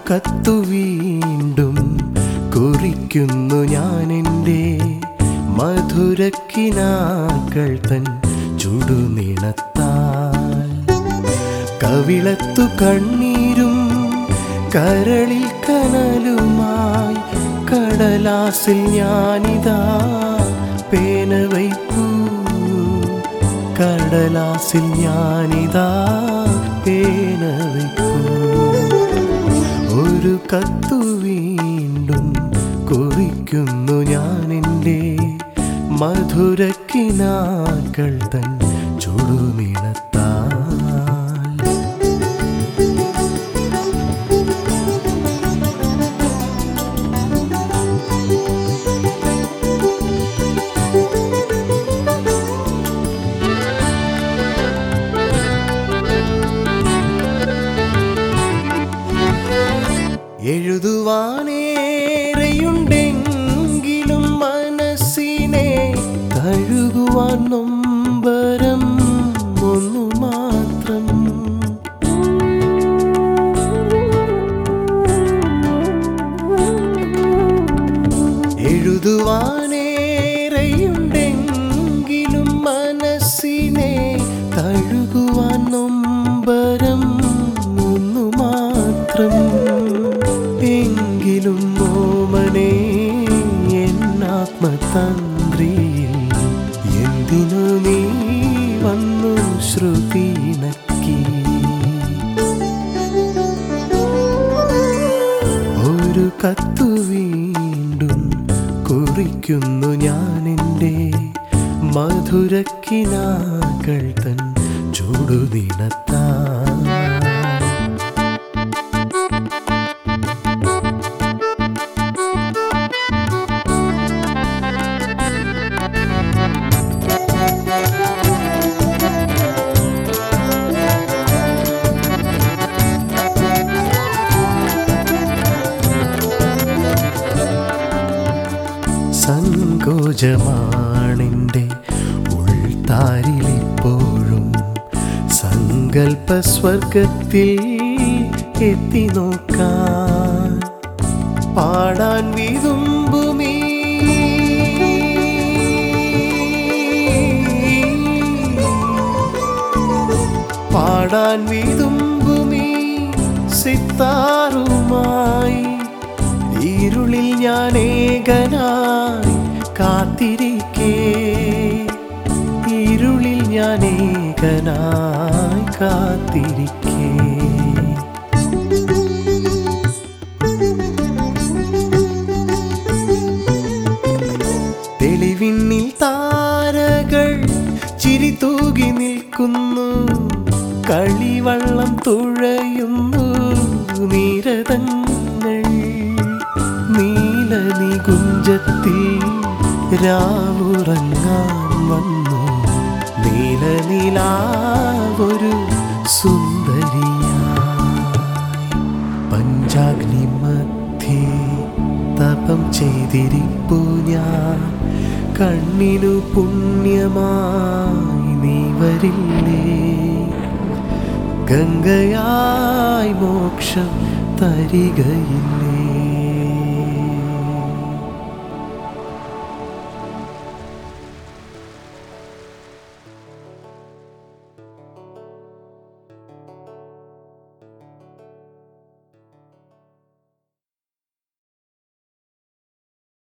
കത്തു വീണ്ടും കുറിക്കുന്നു ഞാൻ എൻ്റെ മധുരക്കിനാക്കൾ തൻ ചുടുനിണത്താൽ കവിളത്തു കണ്ണീരും കരളിൽ കനലുമായി കടലാസിൽ ഞാനിതാ പേന വയ്ക്കൂ കടലാസിൽ ഞാനിതാ പേന വയ്ക്കൂ ഒരു കത്തു വീണ്ടും കുറിക്കുന്നു ഞാൻ എൻ്റെ മധുരക്കിനാക്കൾ തൻ ചുടുനിണത്താൽ എഴുതുവാനേറെയുണ്ടെങ്കിലും മനസ്സിനെ തഴുകുവാൻ നൊമ്പരം ഒന്നു മാത്രം എഴുതുവാനേറെയുണ്ടെങ്കിലും മനസ്സിനെ തഴുകുവാൻ നൊമ്പരം ഒന്നു മാത്രം എങ്കിലും ഓമനെ എന്നാത്മതന്ത്രിയിൽ എന്തിനു നീ വന്നു ശ്രുതി നക്കി ഒരു കത്തു വീണ്ടും കുറിക്കുന്നു ഞാൻ എൻ്റെ മധുരക്കിനാക്കൾ തൻ ചുടുനിണത്താ സങ്കോചമാണെൻ്റെ ഉൾത്താരിലിപ്പോഴും സങ്കൽപ്പ സ്വർഗത്തിൽ എത്തി നോക്കാൻ പാടാൻ വിതുമ്പുമീ പാടാൻ വിതുമ്പുമീ സിത്താറുമായി ഇരുളിൽ ഞാൻ ഏകനായി കാത്തിരിക്കേ ഇരുളിൽ ഞാൻ ഏകനായി കാത്തിരിക്കേ തെളിവിണ്ണിൽ താരകൾ ചിരി തൂകി നിൽക്കുന്നു കളിവള്ളം തുഴയുന്നു നീരതങ്ങൾ നീല നികുഞ്ചത്തിൽ രാവുറങ്ങാൻ വന്നു നീല നിലാവൊരു സുന്ദരിയായി പഞ്ചാഗ്നി മധ്യേ തപം ചെയ്തിരിപ്പു ഞാൻ കണ്ണിനു പുണ്യമായി നീ വരില്ലേ ഗംഗയായി മോക്ഷം തരികയില്ലേ